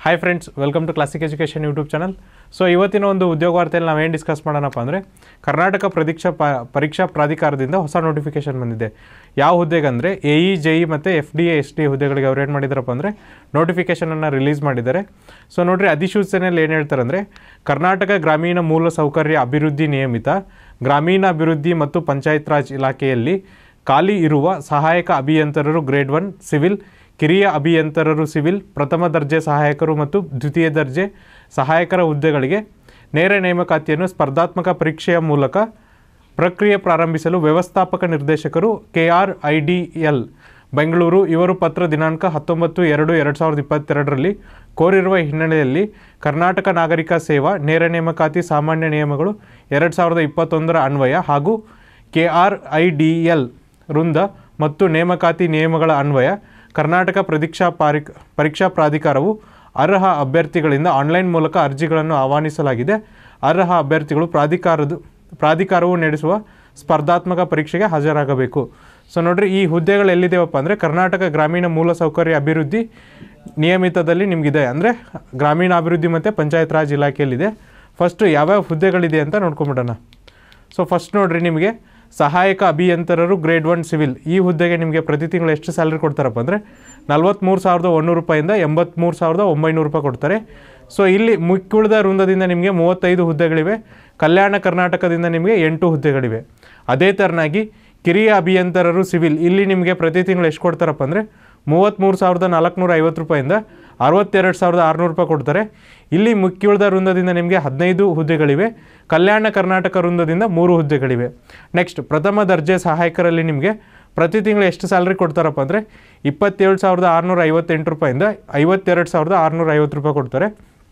hi friends welcome to classic education YouTube channel so ಇವತ್ತಿನ ಒಂದು ಉದ್ಯೋಗ ವಾರ್ತೆಯಲ್ಲಿ ನಾವೇನು ಡಿಸ್ಕಸ್ ಮಾಡೋಣಪ್ಪ ಅಂದರೆ ಕರ್ನಾಟಕ ಪರೀಕ್ಷಾ ಪ ಪರೀಕ್ಷಾ ಪ್ರಾಧಿಕಾರದಿಂದ ಹೊಸ ನೋಟಿಫಿಕೇಶನ್ ಬಂದಿದೆ ಯಾವ ಹುದ್ದೆಗೆ ಅಂದರೆ ಎ ಇ ಜೆ ಇ ಮತ್ತು F D A S D ಹುದ್ದೆಗಳಿಗೆ ಅವ್ರು ಏನು ಮಾಡಿದಾರಪ್ಪ ಅಂದರೆ ನೋಟಿಫಿಕೇಷನನ್ನು ರಿಲೀಸ್ ಮಾಡಿದ್ದಾರೆ ಸೊ ನೋಡಿರಿ ಅಧಿಸೂಚನೆಯಲ್ಲಿ ಏನು ಹೇಳ್ತಾರೆ ಅಂದರೆ ಕರ್ನಾಟಕ ಗ್ರಾಮೀಣ ಮೂಲ ಸೌಕರ್ಯ ಅಭಿವೃದ್ಧಿ ನಿಯಮಿತ ಗ್ರಾಮೀಣಾಭಿವೃದ್ಧಿ ಮತ್ತು ಪಂಚಾಯತ್ ರಾಜ್ ಇಲಾಖೆಯಲ್ಲಿ ಖಾಲಿ ಇರುವ ಸಹಾಯಕ ಅಭಿಯಂತರರು ಗ್ರೇಡ್ ಒನ್ ಸಿವಿಲ್ ಕಿರಿಯ ಅಭಿಯಂತರರು ಸಿವಿಲ್ ಪ್ರಥಮ ದರ್ಜೆ ಸಹಾಯಕರು ಮತ್ತು ದ್ವಿತೀಯ ದರ್ಜೆ ಸಹಾಯಕರ ಹುದ್ದೆಗಳಿಗೆ ನೇರ ನೇಮಕಾತಿಯನ್ನು ಸ್ಪರ್ಧಾತ್ಮಕ ಪರೀಕ್ಷೆಯ ಮೂಲಕ ಪ್ರಕ್ರಿಯೆ ಪ್ರಾರಂಭಿಸಲು ವ್ಯವಸ್ಥಾಪಕ ನಿರ್ದೇಶಕರು K R I D L Bengaluru ಇವರು ಪತ್ರ ದಿನಾಂಕ ಹತ್ತೊಂಬತ್ತು ಎರಡು ಎರಡು ಸಾವಿರದ ಇಪ್ಪತ್ತೆರಡರಲ್ಲಿ ಕೋರಿರುವ ಹಿನ್ನೆಲೆಯಲ್ಲಿ ಕರ್ನಾಟಕ ನಾಗರಿಕ ಸೇವಾ ನೇರ ನೇಮಕಾತಿ ಸಾಮಾನ್ಯ ನಿಯಮಗಳು ಎರಡು ಸಾವಿರದ ಇಪ್ಪತ್ತೊಂದರ ಅನ್ವಯ ಹಾಗೂ K R I D L ವೃಂದ ಮತ್ತು ನೇಮಕಾತಿ ನಿಯಮಗಳ ಅನ್ವಯ ಕರ್ನಾಟಕ ಪರೀಕ್ಷಾ ಪಾರಿಕ್ ಪರೀಕ್ಷಾ ಪ್ರಾಧಿಕಾರವು ಅರ್ಹ ಅಭ್ಯರ್ಥಿಗಳಿಂದ ಆನ್ಲೈನ್ ಮೂಲಕ ಅರ್ಜಿಗಳನ್ನು ಆಹ್ವಾನಿಸಲಾಗಿದೆ ಅರ್ಹ ಅಭ್ಯರ್ಥಿಗಳು ಪ್ರಾಧಿಕಾರದ ಪ್ರಾಧಿಕಾರವು ನಡೆಸುವ ಸ್ಪರ್ಧಾತ್ಮಕ ಪರೀಕ್ಷೆಗೆ ಹಾಜರಾಗಬೇಕು ಸೊ ನೋಡ್ರಿ ಈ ಹುದ್ದೆಗಳು ಎಲ್ಲಿದೆವಪ್ಪ ಅಂದರೆ ಕರ್ನಾಟಕ ಗ್ರಾಮೀಣ ಮೂಲಸೌಕರ್ಯ ಅಭಿವೃದ್ಧಿ ನಿಯಮಿತದಲ್ಲಿ ನಿಮಗಿದೆ ಅಂದರೆ ಗ್ರಾಮೀಣಾಭಿವೃದ್ಧಿ ಮತ್ತು ಪಂಚಾಯತ್ ರಾಜ್ ಇಲಾಖೆಯಲ್ಲಿದೆ ಫಸ್ಟು ಯಾವ್ಯಾವ ಹುದ್ದೆಗಳಿದೆ ಅಂತ ನೋಡ್ಕೊಂಬಿಡೋಣ ಸೊ ಫಸ್ಟ್ ನೋಡ್ರಿ ನಿಮಗೆ ಸಹಾಯಕ ಅಭಿಯಂತರರು ಗ್ರೇಡ್ ಒನ್ ಸಿವಿಲ್ ಈ ಹುದ್ದೆಗೆ ನಿಮಗೆ ಪ್ರತಿ ತಿಂಗಳು ಎಷ್ಟು ಸ್ಯಾಲ್ರಿ ಕೊಡ್ತಾರಪ್ಪ ಅಂದರೆ ನಲ್ವತ್ತ್ಮೂರು ಸಾವಿರದ ಒಂದೂರು ರೂಪಾಯಿಂದ ಎಂಬತ್ತ್ಮೂರು ಸಾವಿರದ ಒಂಬೈನೂರು ರೂಪಾಯಿ ಕೊಡ್ತಾರೆ ಸೊ ಇಲ್ಲಿ ಮುಕ್ಕುಳಿದ ವೃಂದದಿಂದ ನಿಮಗೆ ಮೂವತ್ತೈದು ಹುದ್ದೆಗಳಿವೆ ಕಲ್ಯಾಣ ಕರ್ನಾಟಕದಿಂದ ನಿಮಗೆ ಎಂಟು ಹುದ್ದೆಗಳಿವೆ ಅದೇ ಥರನಾಗಿ ಕಿರಿಯ ಅಭಿಯಂತರರು ಸಿವಿಲ್ ಇಲ್ಲಿ ನಿಮಗೆ ಪ್ರತಿ ತಿಂಗಳು ಎಷ್ಟು ಕೊಡ್ತಾರಪ್ಪ ಅಂದರೆ ಮೂವತ್ತ್ಮೂರು ಸಾವಿರದ ನಾಲ್ಕುನೂರ ಐವತ್ತು ರೂಪಾಯಿಂದ ಅರವತ್ತೆರಡು ಸಾವಿರದ ಆರುನೂರು ರೂಪಾಯಿ ಕೊಡ್ತಾರೆ ಇಲ್ಲಿ ಮುಖ್ಯುಳಿದ ವೃಂದದಿಂದ ನಿಮಗೆ ಹದಿನೈದು ಹುದ್ದೆಗಳಿವೆ ಕಲ್ಯಾಣ ಕರ್ನಾಟಕ ವೃಂದದಿಂದ ಮೂರು ಹುದ್ದೆಗಳಿವೆ ನೆಕ್ಸ್ಟ್ ಪ್ರಥಮ ದರ್ಜೆ ಸಹಾಯಕರಲ್ಲಿ ನಿಮಗೆ ಪ್ರತಿ ತಿಂಗಳು ಎಷ್ಟು ಸ್ಯಾಲ್ರಿ ಕೊಡ್ತಾರಪ್ಪ ಅಂದರೆ ಇಪ್ಪತ್ತೇಳು ಸಾವಿರದ ಆರುನೂರ ಐವತ್ತೆಂಟು ರೂಪಾಯಿಂದ ಐವತ್ತೆರಡು ಸಾವಿರದ ಆರುನೂರ ಐವತ್ತು ರೂಪಾಯಿ ಕೊಡ್ತಾರೆ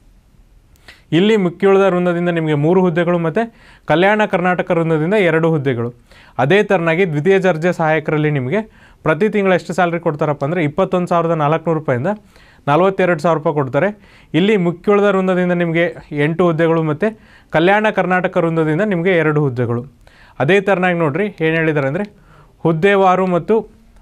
ಇಲ್ಲಿ ಮುಖ್ಯುಳಿದ ವೃಂದದಿಂದ ನಿಮಗೆ ಮೂರು ಹುದ್ದೆಗಳು ಮತ್ತು ಕಲ್ಯಾಣ ಕರ್ನಾಟಕ ವೃಂದದಿಂದ ಎರಡು ಹುದ್ದೆಗಳು ಅದೇ ಥರನಾಗಿ ದ್ವಿತೀಯ ದರ್ಜೆ ಸಹಾಯಕರಲ್ಲಿ ನಿಮಗೆ ಪ್ರತಿ ತಿಂಗಳು ಎಷ್ಟು ಸ್ಯಾಲ್ರಿ ಕೊಡ್ತಾರಪ್ಪ ಅಂದರೆ ಇಪ್ಪತ್ತೊಂದು ಸಾವಿರದ ನಾಲ್ಕುನೂರು ರೂಪಾಯಿಂದ ನಲ್ವತ್ತೆರಡು ಸಾವಿರ ರೂಪಾಯಿ ಕೊಡ್ತಾರೆ ಇಲ್ಲಿ ಮುಖ್ಯುಳಿದ ವೃಂದದಿಂದ ನಿಮಗೆ ಎಂಟು ಹುದ್ದೆಗಳು ಮತ್ತು ಕಲ್ಯಾಣ ಕರ್ನಾಟಕ ವೃಂದದಿಂದ ನಿಮಗೆ ಎರಡು ಹುದ್ದೆಗಳು ಅದೇ ಥರನಾಗಿ ನೋಡಿರಿ ಏನು ಹೇಳಿದ್ದಾರೆ ಅಂದರೆ ಹುದ್ದೆವಾರು ಮತ್ತು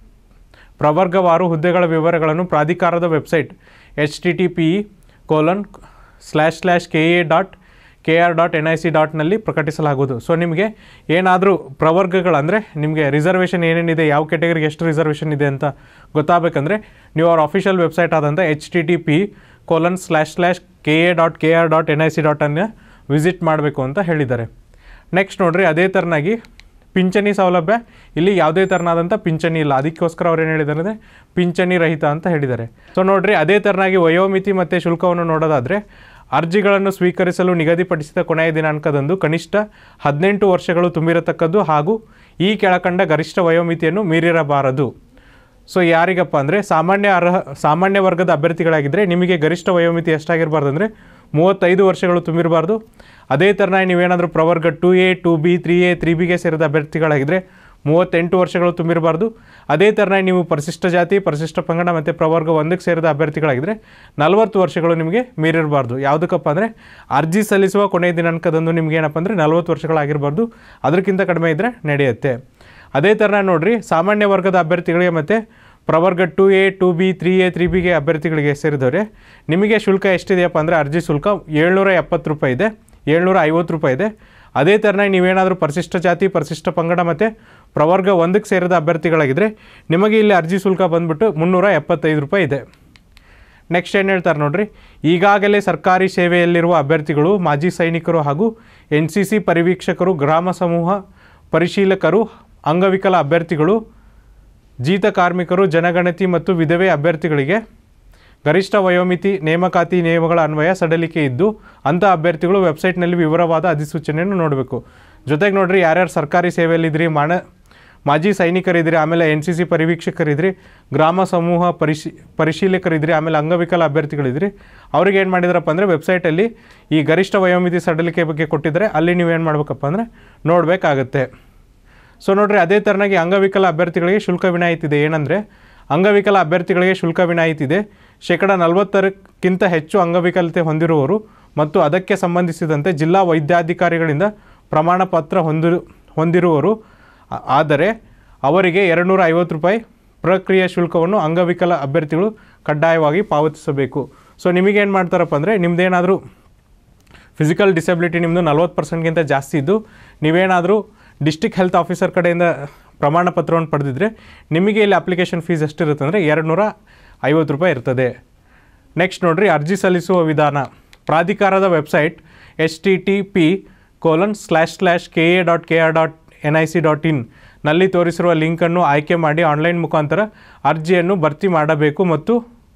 ಪ್ರವರ್ಗವಾರು ಹುದ್ದೆಗಳ ವಿವರಗಳನ್ನು ಪ್ರಾಧಿಕಾರದ website H T T P E colon slash slash K A dot K R dot N I C ಡಾಟ್ನಲ್ಲಿ ಪ್ರಕಟಿಸಲಾಗುವುದು ಸೊ ನಿಮಗೆ ಏನಾದರೂ ಪ್ರವರ್ಗಗಳು ಅಂದರೆ ನಿಮಗೆ ರಿಸರ್ವೇಷನ್ ಏನೇನಿದೆ ಯಾವ ಕೆಟಗರಿಗೆ ಎಷ್ಟು ರಿಸರ್ವೇಷನ್ ಇದೆ ಅಂತ ಗೊತ್ತಾಗಬೇಕಂದ್ರೆ ನೀವು ಅವ್ರ ಅಫಿಷಿಯಲ್ ವೆಬ್ಸೈಟ್ ಆದಂಥ H T T P colon slash slash K A dot K R dot N I C ಡಾಟನ್ನು ವಿಸಿಟ್ ಮಾಡಬೇಕು ಅಂತ ಹೇಳಿದ್ದಾರೆ ನೆಕ್ಸ್ಟ್ ನೋಡಿರಿ ಅದೇ ಥರನಾಗಿ ಪಿಂಚಣಿ ಸೌಲಭ್ಯ ಇಲ್ಲಿ ಯಾವುದೇ ಥರನಾದಂಥ ಪಿಂಚಣಿ ಇಲ್ಲ ಅದಕ್ಕೋಸ್ಕರ ಅವ್ರು ಏನು ಹೇಳಿದ್ದಾರೆ ಅಂದರೆ ಪಿಂಚಣಿ ರಹಿತ ಅಂತ ಹೇಳಿದ್ದಾರೆ ಸೊ ನೋಡಿರಿ ಅದೇ ಥರನಾಗಿ ವಯೋಮಿತಿ ಮತ್ತು ಶುಲ್ಕವನ್ನು ನೋಡೋದಾದರೆ ಅರ್ಜಿಗಳನ್ನು ಸ್ವೀಕರಿಸಲು ನಿಗದಿಪಡಿಸಿದ ಕೊನೆಯ ದಿನಾಂಕದಂದು ಕನಿಷ್ಠ ಹದಿನೆಂಟು ವರ್ಷಗಳು ತುಂಬಿರತಕ್ಕದ್ದು ಹಾಗೂ ಈ ಕೆಳಕಂಡ ಗರಿಷ್ಠ ವಯೋಮಿತಿಯನ್ನು ಮೀರಿರಬಾರದು ಸೊ ಯಾರಿಗಪ್ಪ ಅಂದರೆ ಸಾಮಾನ್ಯ ಅರ್ಹ ಸಾಮಾನ್ಯ ವರ್ಗದ ಅಭ್ಯರ್ಥಿಗಳಾಗಿದ್ದರೆ ನಿಮಗೆ ಗರಿಷ್ಠ ವಯೋಮಿತಿ ಎಷ್ಟಾಗಿರಬಾರ್ದು ಅಂದರೆ ಮೂವತ್ತೈದು ವರ್ಷಗಳು ತುಂಬಿರಬಾರ್ದು ಅದೇ ಥರನಾಗಿ ನೀವೇನಾದರೂ ಪ್ರವರ್ಗ two A two B three A three ಬಿಗೆ ಸೇರಿದ ಅಭ್ಯರ್ಥಿಗಳಾಗಿದ್ದರೆ ಮೂವತ್ತೆಂಟು ವರ್ಷಗಳು ತುಂಬಿರಬಾರ್ದು ಅದೇ ಥರನಾಗಿ ನೀವು ಪರಿಶಿಷ್ಟ ಜಾತಿ ಪರಿಶಿಷ್ಟ ಪಂಗಡ ಮತ್ತು ಪ್ರವರ್ಗ ಒಂದಕ್ಕೆ ಸೇರಿದ ಅಭ್ಯರ್ಥಿಗಳಾಗಿದ್ದರೆ ನಲವತ್ತು ವರ್ಷಗಳು ನಿಮಗೆ ಮೀರಿರಬಾರ್ದು ಯಾವುದಕ್ಕಪ್ಪ ಅಂದರೆ ಅರ್ಜಿ ಸಲ್ಲಿಸುವ ಕೊನೆಯ ದಿನಾಂಕದಂದು ನಿಮ್ಗೆ ಏನಪ್ಪ ಅಂದರೆ ನಲವತ್ತು ವರ್ಷಗಳಾಗಿರಬಾರ್ದು ಅದಕ್ಕಿಂತ ಕಡಿಮೆ ಇದ್ದರೆ ನಡೆಯುತ್ತೆ ಅದೇ ಥರ ನೋಡಿರಿ ಸಾಮಾನ್ಯ ವರ್ಗದ ಅಭ್ಯರ್ಥಿಗಳಿಗೆ ಮತ್ತು ಪ್ರವರ್ಗ two A two B three A three ಬಿಗೆ ಅಭ್ಯರ್ಥಿಗಳಿಗೆ ಸೇರಿದವರೆ ನಿಮಗೆ ಶುಲ್ಕ ಎಷ್ಟಿದೆಯಪ್ಪ ಅಂದರೆ ಅರ್ಜಿ ಶುಲ್ಕ ಏಳ್ನೂರ ಎಪ್ಪತ್ತು ರೂಪಾಯಿ ಇದೆ ಏಳ್ನೂರ ಐವತ್ತು ರೂಪಾಯಿ ಇದೆ ಅದೇ ಥರನಾಗಿ ನೀವೇನಾದರೂ ಪರಿಶಿಷ್ಟ ಜಾತಿ ಪರಿಶಿಷ್ಟ ಪಂಗಡ ಮತ್ತು ಪ್ರವರ್ಗ ಒಂದಕ್ಕೆ ಸೇರಿದ ಅಭ್ಯರ್ಥಿಗಳಾಗಿದ್ದರೆ ನಿಮಗೆ ಇಲ್ಲಿ ಅರ್ಜಿ ಶುಲ್ಕ ಬಂದುಬಿಟ್ಟು ಮುನ್ನೂರ ಎಪ್ಪತ್ತೈದು ರೂಪಾಯಿ ಇದೆ ನೆಕ್ಸ್ಟ್ ಏನು ಹೇಳ್ತಾರೆ ನೋಡ್ರಿ ಈಗಾಗಲೇ ಸರ್ಕಾರಿ ಸೇವೆಯಲ್ಲಿರುವ ಅಭ್ಯರ್ಥಿಗಳು ಮಾಜಿ ಸೈನಿಕರು ಹಾಗೂ ಎನ್ ಸಿ ಸಿ ಪರಿವೀಕ್ಷಕರು ಗ್ರಾಮ ಸಮೂಹ ಪರಿಶೀಲಕರು ಅಂಗವಿಕಲ ಅಭ್ಯರ್ಥಿಗಳು ಜೀತ ಕಾರ್ಮಿಕರು ಜನಗಣತಿ ಮತ್ತು ವಿಧವೆ ಅಭ್ಯರ್ಥಿಗಳಿಗೆ ಗರಿಷ್ಠ ವಯೋಮಿತಿ ನೇಮಕಾತಿ ನಿಯಮಗಳ ಅನ್ವಯ ಸಡಲಿಕೆ ಇದ್ದು ಅಂಥ ಅಭ್ಯರ್ಥಿಗಳು ವೆಬ್ಸೈಟ್ನಲ್ಲಿ ವಿವರವಾದ ಅಧಿಸೂಚನೆಯನ್ನು ನೋಡಬೇಕು ಜೊತೆಗೆ ನೋಡ್ರಿ ಯಾರ್ಯಾರು ಸರ್ಕಾರಿ ಸೇವೆಯಲ್ಲಿದ್ರಿ ಮಾನ ಮಾಜಿ ಸೈನಿಕರಿದ್ರಿ ಆಮೇಲೆ ಎನ್ ಸಿ ಸಿ ಪರಿವೀಕ್ಷಕರಿದ್ರಿ ಗ್ರಾಮ ಸಮೂಹ ಪರಿಶಿ ಪರಿಶೀಲಕರಿದ್ರಿ ಆಮೇಲೆ ಅಂಗವಿಕಲ ಅಭ್ಯರ್ಥಿಗಳಿದ್ರಿ ಅವ್ರಿಗೆ ಏನು ಮಾಡಿದ್ರಪ್ಪ ಅಂದರೆ ವೆಬ್ಸೈಟಲ್ಲಿ ಈ ಗರಿಷ್ಠ ವಯೋಮಿತಿ ಸಡಲಿಕೆ ಬಗ್ಗೆ ಕೊಟ್ಟಿದ್ದಾರೆ ಅಲ್ಲಿ ನೀವೇನು ಮಾಡಬೇಕಪ್ಪ ಅಂದರೆ ನೋಡಬೇಕಾಗತ್ತೆ ಸೊ ನೋಡ್ರಿ ಅದೇ ಥರನಾಗಿ ಅಂಗವಿಕಲ ಅಭ್ಯರ್ಥಿಗಳಿಗೆ ಶುಲ್ಕ ವಿನಾಯಿತಿ ಇದೆ ಏನಂದರೆ ಅಂಗವಿಕಲ ಅಭ್ಯರ್ಥಿಗಳಿಗೆ ಶುಲ್ಕ ವಿನಾಯಿತಿ ಇದೆ ಶೇಕಡ ನಲವತ್ತರಕ್ಕಿಂತ ಹೆಚ್ಚು ಅಂಗವಿಕಲತೆ ಹೊಂದಿರುವವರು ಮತ್ತು ಅದಕ್ಕೆ ಸಂಬಂಧಿಸಿದಂತೆ ಜಿಲ್ಲಾ ವೈದ್ಯಾಧಿಕಾರಿಗಳಿಂದ ಪ್ರಮಾಣ ಪತ್ರ ಹೊಂದಿರು ಹೊಂದಿರುವವರು ಆ- ಆದರೆ ಅವರಿಗೆ ಎರಡುನೂರ ಐವತ್ತು ರೂಪಾಯಿ ಪ್ರಕ್ರಿಯೆ ಶುಲ್ಕವನ್ನು ಅಂಗವಿಕಲ ಅಭ್ಯರ್ಥಿಗಳು ಕಡ್ಡಾಯವಾಗಿ ಪಾವತಿಸಬೇಕು ಸೊ ನಿಮಗೇನು ಮಾಡ್ತಾರಪ್ಪ ಅಂದರೆ ನಿಮ್ದೇನಾದರೂ ಫಿಸಿಕಲ್ ಡಿಸಬಿಲಿಟಿ ನಿಮ್ಮದು ನಲ್ವತ್ತು ಪರ್ಸೆಂಟ್ಗಿಂತ ಜಾಸ್ತಿ ಇದ್ದು ನೀವೇನಾದರೂ ಡಿಸ್ಟಿಕ್ ಹೆಲ್ತ್ ಆಫೀಸರ್ ಕಡೆಯಿಂದ ಪ್ರಮಾಣ ಪತ್ರವನ್ನು ಪಡೆದಿದ್ರೆ ನಿಮಗೆ ಇಲ್ಲಿ ಅಪ್ಲಿಕೇಶನ್ ಫೀಸ್ ಎಷ್ಟಿರುತ್ತೆ ಅಂದರೆ ಎರಡು ನೂರ ಐವತ್ತು ರೂಪಾಯಿ ಇರ್ತದೆ ನೆಕ್ಸ್ಟ್ ನೋಡ್ರಿ ಅರ್ಜಿ ಸಲ್ಲಿಸುವ ವಿಧಾನ ಪ್ರಾಧಿಕಾರದ website H T T P colon slash slash K A dot K R dot N I C dot in ನಲ್ಲಿ ತೋರಿಸಿರುವ ಲಿಂಕನ್ನು ಆಯ್ಕೆ ಮಾಡಿ ಆನ್ಲೈನ್ ಮುಖಾಂತರ ಅರ್ಜಿಯನ್ನು ಭರ್ತಿ ಮಾಡಬೇಕು ಮತ್ತು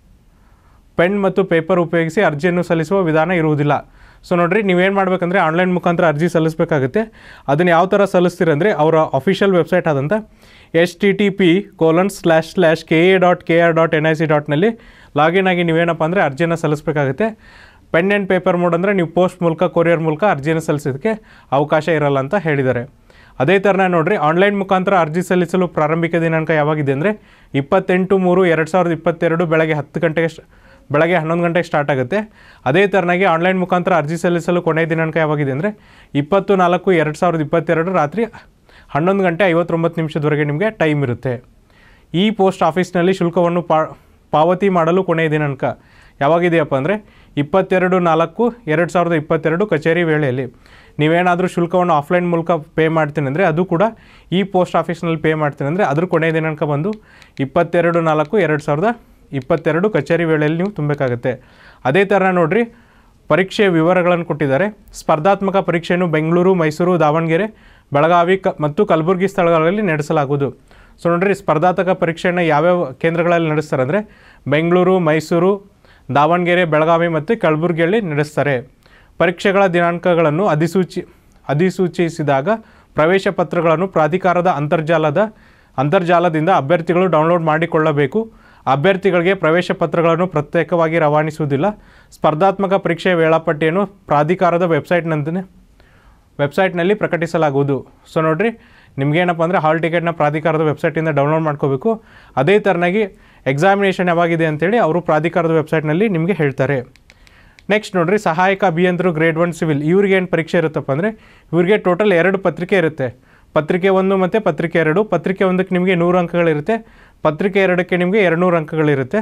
ಪೆನ್ ಮತ್ತು ಪೇಪರ್ ಉಪಯೋಗಿಸಿ ಅರ್ಜಿಯನ್ನು ಸಲ್ಲಿಸುವ ವಿಧಾನ ಇರುವುದಿಲ್ಲ ಸೊ ನೋಡಿರಿ ನೀವೇನು ಮಾಡಬೇಕಂದ್ರೆ ಆನ್ಲೈನ್ ಮುಖಾಂತರ ಅರ್ಜಿ ಸಲ್ಲಿಸಬೇಕಾಗುತ್ತೆ ಅದನ್ನು ಯಾವ ಥರ ಸಲ್ಲಿಸ್ತೀರಂದರೆ ಅವರ ಅಫಿಷಿಯಲ್ ವೆಬ್ಸೈಟ್ ಆದಂಥ H T T P colon slash slash K A dot K R dot N I C ಡಾಟ್ನಲ್ಲಿ ಲಾಗಿನ್ ಆಗಿ ನೀವೇನಪ್ಪ ಅಂದರೆ ಅರ್ಜಿಯನ್ನು ಸಲ್ಲಿಸಬೇಕಾಗುತ್ತೆ ಪೆನ್ ಆ್ಯಂಡ್ ಪೇಪರ್ ಮೋಡ್ ಅಂದರೆ ನೀವು ಪೋಸ್ಟ್ ಮೂಲಕ ಕೊರಿಯರ್ ಮೂಲಕ ಅರ್ಜಿಯನ್ನು ಸಲ್ಲಿಸೋದಕ್ಕೆ ಅವಕಾಶ ಇರಲ್ಲ ಅಂತ ಹೇಳಿದ್ದಾರೆ ಅದೇ ಥರನೇ ನೋಡಿರಿ ಆನ್ಲೈನ್ ಮುಖಾಂತರ ಅರ್ಜಿ ಸಲ್ಲಿಸಲು ಪ್ರಾರಂಭಿಕ ದಿನಾಂಕ ಯಾವಾಗಿದೆ ಅಂದರೆ ಇಪ್ಪತ್ತೆಂಟು ಮೂರು ಎರಡು ಸಾವಿರದ ಇಪ್ಪತ್ತೆರಡು ಬೆಳಗ್ಗೆ ಹತ್ತು ಗಂಟೆಗೆ ಸ್ಟ್- ಬೆಳಗ್ಗೆ ಹನ್ನೊಂದು ಗಂಟೆಗೆ ಸ್ಟಾರ್ಟ್ ಆಗುತ್ತೆ ಅದೇ ಥರನಾಗಿ ಆನ್ಲೈನ್ ಮುಖಾಂತರ ಅರ್ಜಿ ಸಲ್ಲಿಸಲು ಕೊನೆಯ ದಿನಾಂಕ ಯಾವಾಗಿದೆ ಅಂದರೆ ಇಪ್ಪತ್ತು ನಾಲ್ಕು ಎರಡು ಸಾವಿರದ ಇಪ್ಪತ್ತೆರಡು ರಾತ್ರಿ ಹನ್ನೊಂದು ಗಂಟೆ ಐವತ್ತೊಂಬತ್ತು ನಿಮಿಷದವರೆಗೆ ನಿಮಗೆ ಟೈಮ್ ಇರುತ್ತೆ ಈ ಪೋಸ್ಟ್ ಆಫೀಸ್ನಲ್ಲಿ ಶುಲ್ಕವನ್ನು ಪಾ ಪಾವತಿ ಮಾಡಲು ಕೊನೆಯ ದಿನಾಂಕ ಯಾವಾಗಿದೆಯಪ್ಪ ಅಂದರೆ ಇಪ್ಪತ್ತೆರಡು ನಾಲ್ಕು ಎರಡು ಸಾವಿರದ ಇಪ್ಪತ್ತೆರಡು ಕಚೇರಿ ವೇಳೆಯಲ್ಲಿ ನೀವೇನಾದರೂ ಶುಲ್ಕವನ್ನು ಆಫ್ಲೈನ್ ಮೂಲಕ ಪೇ ಮಾಡ್ತೀನಿ ಅಂದರೆ ಅದು ಕೂಡ ಈ ಪೋಸ್ಟ್ ಆಫೀಸ್ನಲ್ಲಿ ಪೇ ಮಾಡ್ತೀನಿ ಅಂದರೆ ಅದ್ರ ಕೊನೆಯ ದಿನಾಂಕ ಬಂದು ಇಪ್ಪತ್ತೆರಡು ನಾಲ್ಕು ಎರಡು ಸಾವಿರದ ಇಪ್ಪತ್ತೆರಡು ಕಚೇರಿ ವೇಳೆಯಲ್ಲಿ ನೀವು ತುಂಬಬೇಕಾಗತ್ತೆ ಅದೇ ಥರ ನೋಡಿರಿ ಪರೀಕ್ಷೆಯ ವಿವರಗಳನ್ನು ಕೊಟ್ಟಿದ್ದಾರೆ ಸ್ಪರ್ಧಾತ್ಮಕ ಪರೀಕ್ಷೆಯನ್ನು ಬೆಂಗಳೂರು ಮೈಸೂರು ದಾವಣಗೆರೆ ಬೆಳಗಾವಿ ಕ ಮತ್ತು ಕಲಬುರಗಿ ಸ್ಥಳಗಳಲ್ಲಿ ನಡೆಸಲಾಗುವುದು ಸೊ ನೋಡಿರಿ ಸ್ಪರ್ಧಾತ್ಮಕ ಪರೀಕ್ಷೆಯನ್ನು ಯಾವ್ಯಾವ ಕೇಂದ್ರಗಳಲ್ಲಿ ನಡೆಸ್ತಾರೆ ಅಂದರೆ ಬೆಂಗಳೂರು ಮೈಸೂರು ದಾವಣಗೆರೆ ಬೆಳಗಾವಿ ಮತ್ತು ಕಲಬುರಗಿಯಲ್ಲಿ ನಡೆಸ್ತಾರೆ ಪರೀಕ್ಷೆಗಳ ದಿನಾಂಕಗಳನ್ನು ಅಧಿಸೂಚಿ ಅಧಿಸೂಚಿಸಿದಾಗ ಪ್ರವೇಶ ಪತ್ರಗಳನ್ನು ಪ್ರಾಧಿಕಾರದ ಅಂತರ್ಜಾಲದ ಅಂತರ್ಜಾಲದಿಂದ ಅಭ್ಯರ್ಥಿಗಳು ಡೌನ್ಲೋಡ್ ಮಾಡಿಕೊಳ್ಳಬೇಕು ಅಭ್ಯರ್ಥಿಗಳಿಗೆ ಪ್ರವೇಶ ಪತ್ರಗಳನ್ನು ಪ್ರತ್ಯೇಕವಾಗಿ ರವಾನಿಸುವುದಿಲ್ಲ ಸ್ಪರ್ಧಾತ್ಮಕ ಪರೀಕ್ಷೆಯ ವೇಳಾಪಟ್ಟಿಯನ್ನು ಪ್ರಾಧಿಕಾರದ ವೆಬ್ಸೈಟ್ನಂತೆ ವೆಬ್ಸೈಟ್ನಲ್ಲಿ ಪ್ರಕಟಿಸಲಾಗುವುದು ಸೊ ನೋಡಿರಿ ನಿಮಗೇನಪ್ಪ ಅಂದರೆ ಹಾಲ್ ಟಿಕೆಟ್ನ ಪ್ರಾಧಿಕಾರದ ವೆಬ್ಸೈಟಿಂದ ಡೌನ್ಲೋಡ್ ಮಾಡ್ಕೋಬೇಕು ಅದೇ ಥರನಾಗಿ ಎಕ್ಸಾಮಿನೇಷನ್ ಯಾವಾಗಿದೆ ಅಂತೇಳಿ ಅವರು ಪ್ರಾಧಿಕಾರದ ವೆಬ್ಸೈಟ್ನಲ್ಲಿ ನಿಮಗೆ ಹೇಳ್ತಾರೆ ನೆಕ್ಸ್ಟ್ ನೋಡ್ರಿ ಸಹಾಯಕ ಅಭಿಯಂತರು ಗ್ರೇಡ್ ಒನ್ ಸಿವಿಲ್ ಇವ್ರಿಗೆ ಏನು ಪರೀಕ್ಷೆ ಇರುತ್ತಪ್ಪ ಅಂದರೆ ಇವ್ರಿಗೆ ಟೋಟಲ್ ಎರಡು ಪತ್ರಿಕೆ ಇರುತ್ತೆ ಪತ್ರಿಕೆ ಒಂದು ಮತ್ತು ಪತ್ರಿಕೆ ಎರಡು ಪತ್ರಿಕೆ ಒಂದಕ್ಕೆ ನಿಮಗೆ ನೂರು ಅಂಕಗಳಿರುತ್ತೆ ಪತ್ರಿಕೆ ಎರಡಕ್ಕೆ ನಿಮಗೆ ಎರಡು ನೂರು ಅಂಕಗಳಿರುತ್ತೆ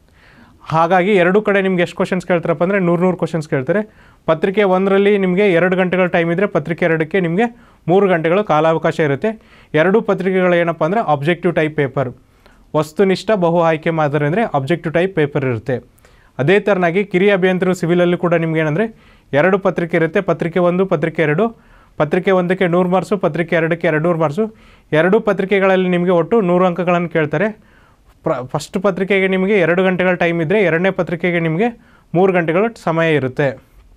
ಹಾಗಾಗಿ ಎರಡು ಕಡೆ ನಿಮ್ಗೆ ಎಷ್ಟು ಕ್ವಶನ್ಸ್ ಕೇಳ್ತಾರಪ್ಪ ಅಂದರೆ ನೂರು ನೂರು ಕ್ವಶನ್ಸ್ ಕೇಳ್ತಾರೆ ಪತ್ರಿಕೆ ಒಂದರಲ್ಲಿ ನಿಮಗೆ ಎರಡು ಗಂಟೆಗಳ ಟೈಮ್ ಇದ್ದರೆ ಪತ್ರಿಕೆ ಎರಡಕ್ಕೆ ನಿಮಗೆ ಮೂರು ಗಂಟೆಗಳು ಕಾಲಾವಕಾಶ ಇರುತ್ತೆ ಎರಡು ಪತ್ರಿಕೆಗಳು ಏನಪ್ಪ ಅಂದರೆ ಆಬ್ಜೆಕ್ಟಿವ್ ಟೈಪ್ ಪೇಪರ್ ವಸ್ತುನಿಷ್ಠ ಬಹು ಆಯ್ಕೆ ಮಾದರಿ ಅಂದರೆ ಆಬ್ಜೆಕ್ಟಿವ್ ಟೈಪ್ ಪೇಪರ್ ಇರುತ್ತೆ ಅದೇ ಥರನಾಗಿ ಕಿರಿಯ ಅಭಿಯಂತರು ಸಿವಿಲಲ್ಲಿ ಕೂಡ ನಿಮ್ಗೆ ಏನಂದರೆ ಎರಡು ಪತ್ರಿಕೆ ಇರುತ್ತೆ ಪತ್ರಿಕೆ ಒಂದು ಪತ್ರಿಕೆ ಎರಡು ಪತ್ರಿಕೆ ಒಂದಕ್ಕೆ ನೂರು ಮಾರ್ಕ್ಸು ಪತ್ರಿಕೆ ಎರಡಕ್ಕೆ ಎರಡು ನೂರು ಮಾರ್ಕ್ಸು ಎರಡು ಪತ್ರಿಕೆಗಳಲ್ಲಿ ನಿಮಗೆ ಒಟ್ಟು ನೂರು ಅಂಕಗಳನ್ನು ಕೇಳ್ತಾರೆ ಪ್ರ ಫಸ್ಟ್ ಪತ್ರಿಕೆಗೆ ನಿಮಗೆ ಎರಡು ಗಂಟೆಗಳ ಟೈಮ್ ಇದ್ದರೆ ಎರಡನೇ ಪತ್ರಿಕೆಗೆ ನಿಮಗೆ ಮೂರು ಗಂಟೆಗಳ ಸಮಯ ಇರುತ್ತೆ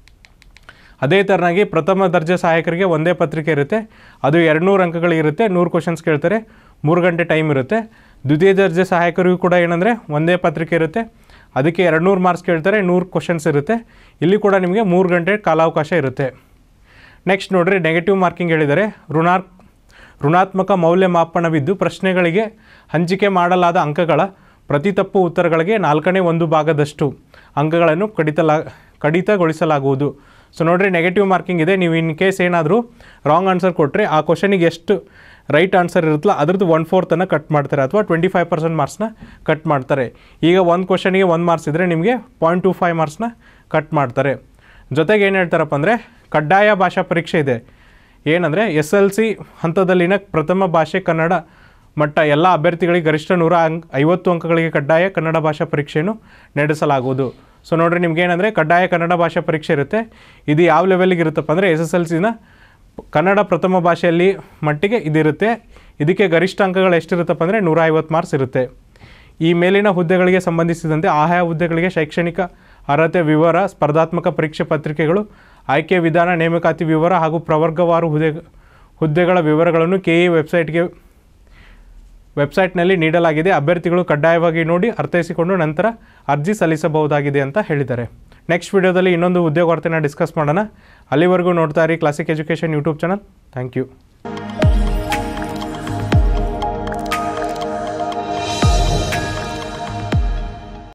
ಅದೇ ಥರನಾಗಿ ಪ್ರಥಮ ದರ್ಜೆ ಸಹಾಯಕರಿಗೆ ಒಂದೇ ಪತ್ರಿಕೆ ಇರುತ್ತೆ ಅದು ಎರಡು ನೂರು ಅಂಕಗಳಿರುತ್ತೆ ನೂರು ಕ್ವಶನ್ಸ್ ಕೇಳ್ತಾರೆ ಮೂರು ಗಂಟೆ ಟೈಮ್ ಇರುತ್ತೆ ದ್ವಿತೀಯ ದರ್ಜೆ ಸಹಾಯಕರಿಗೂ ಕೂಡ ಏನಂದರೆ ಒಂದೇ ಪತ್ರಿಕೆ ಇರುತ್ತೆ ಅದಕ್ಕೆ ಎರಡು ನೂರು ಮಾರ್ಕ್ಸ್ ಕೇಳ್ತಾರೆ ನೂರು ಕ್ವಶನ್ಸ್ ಇರುತ್ತೆ ಇಲ್ಲಿ ಕೂಡ ನಿಮಗೆ ಮೂರು ಗಂಟೆ ಕಾಲಾವಕಾಶ ಇರುತ್ತೆ ನೆಕ್ಸ್ಟ್ ನೋಡ್ರಿ ನೆಗೆಟಿವ್ ಮಾರ್ಕಿಂಗ್ ಹೇಳಿದರೆ ಋಣಾರ್ ಋಣಾತ್ಮಕ ಮೌಲ್ಯಮಾಪನವಿದ್ದು ಪ್ರಶ್ನೆಗಳಿಗೆ ಹಂಚಿಕೆ ಮಾಡಲಾದ ಅಂಕಗಳ ಪ್ರತಿ ತಪ್ಪು ಉತ್ತರಗಳಿಗೆ ನಾಲ್ಕನೇ ಒಂದು ಭಾಗದಷ್ಟು ಅಂಕಗಳನ್ನು ಕಡಿತಲಾ ಕಡಿತಗೊಳಿಸಲಾಗುವುದು ಸೊ ನೋಡ್ರಿ ನೆಗೆಟಿವ್ ಮಾರ್ಕಿಂಗ್ ಇದೆ ನೀವು ಇನ್ ಕೇಸ್ ಏನಾದರೂ ರಾಂಗ್ ಆನ್ಸರ್ ಕೊಟ್ಟರೆ ಆ ಕ್ವಶನಿಗೆ ಎಷ್ಟು ರೈಟ್ ಆನ್ಸರ್ ಇರುತ್ತಲ್ಲ ಅದ್ರದ್ದು ಒನ್ ಫೋರ್ತನ್ನು ಕಟ್ ಮಾಡ್ತಾರೆ ಅಥವಾ ಟ್ವೆಂಟಿ ಫೈವ್ ಪರ್ಸೆಂಟ್ ಮಾರ್ಕ್ಸ್ನ ಕಟ್ ಮಾಡ್ತಾರೆ ಈಗ ಒಂದು ಕ್ವಶನಿಗೆ ಒಂದು ಮಾರ್ಕ್ಸ್ ಇದ್ದರೆ ನಿಮಗೆ ಪಾಯಿಂಟ್ ಟು ಫೈವ್ ಮಾರ್ಕ್ಸ್ನ ಕಟ್ ಮಾಡ್ತಾರೆ ಜೊತೆಗೆ ಏನು ಹೇಳ್ತಾರಪ್ಪ ಅಂದರೆ ಕಡ್ಡಾಯ ಭಾಷಾ ಪರೀಕ್ಷೆ ಇದೆ ಏನಂದರೆ ಎಸ್ ಎಲ್ ಸಿ ಹಂತದಲ್ಲಿನ ಪ್ರಥಮ ಭಾಷೆ ಕನ್ನಡ ಮಟ್ಟ ಎಲ್ಲ ಅಭ್ಯರ್ಥಿಗಳಿಗೆ ಗರಿಷ್ಠ ನೂರ ಅಂಕ್ ಐವತ್ತು ಅಂಕಗಳಿಗೆ ಕಡ್ಡಾಯ ಕನ್ನಡ ಭಾಷಾ ಪರೀಕ್ಷೆಯನ್ನು ನಡೆಸಲಾಗುವುದು ಸೊ ನೋಡಿರಿ ನಿಮ್ಗೇನಂದರೆ ಕಡ್ಡಾಯ ಕನ್ನಡ ಭಾಷಾ ಪರೀಕ್ಷೆ ಇರುತ್ತೆ ಇದು ಯಾವ ಲೆವೆಲ್ಗೆ ಇರುತ್ತಪ್ಪ ಅಂದರೆ ಎಸ್ ಎಸ್ ಎಲ್ ಸಿನ ಕನ್ನಡ ಪ್ರಥಮ ಭಾಷೆಯಲ್ಲಿ ಮಟ್ಟಿಗೆ ಇದಿರುತ್ತೆ ಇದಕ್ಕೆ ಗರಿಷ್ಠ ಅಂಕಗಳು ಎಷ್ಟಿರುತ್ತಪ್ಪ ಅಂದರೆ ನೂರ ಐವತ್ತು ಮಾರ್ಕ್ಸ್ ಇರುತ್ತೆ ಈ ಮೇಲಿನ ಹುದ್ದೆಗಳಿಗೆ ಸಂಬಂಧಿಸಿದಂತೆ ಆಯಾ ಹುದ್ದೆಗಳಿಗೆ ಶೈಕ್ಷಣಿಕ ಅರ್ಹತೆ ವಿವರ ಸ್ಪರ್ಧಾತ್ಮಕ ಪರೀಕ್ಷೆ ಪತ್ರಿಕೆಗಳು ಆಯ್ಕೆ ವಿಧಾನ ನೇಮಕಾತಿ ವಿವರ ಹಾಗೂ ಪ್ರವರ್ಗವಾರು ಹುದ್ದೆ ಹುದ್ದೆಗಳ ವಿವರಗಳನ್ನು ಕೆ ಇ ವೆಬ್ಸೈಟ್ಗೆ ವೆಬ್ಸೈಟ್ನಲ್ಲಿ ನೀಡಲಾಗಿದೆ ಅಭ್ಯರ್ಥಿಗಳು ಕಡ್ಡಾಯವಾಗಿ ನೋಡಿ ಅರ್ಥೈಸಿಕೊಂಡು ನಂತರ ಅರ್ಜಿ ಸಲ್ಲಿಸಬಹುದಾಗಿದೆ ಅಂತ ಹೇಳಿದ್ದಾರೆ ನೆಕ್ಸ್ಟ್ ವಿಡಿಯೋದಲ್ಲಿ ಇನ್ನೊಂದು ಉದ್ಯೋಗ ವಾರ್ತೆನ ಡಿಸ್ಕಸ್ ಮಾಡೋಣ ಅಲ್ಲಿವರೆಗೂ ನೋಡ್ತಾ ಇರಿ classic education YouTube channel thank you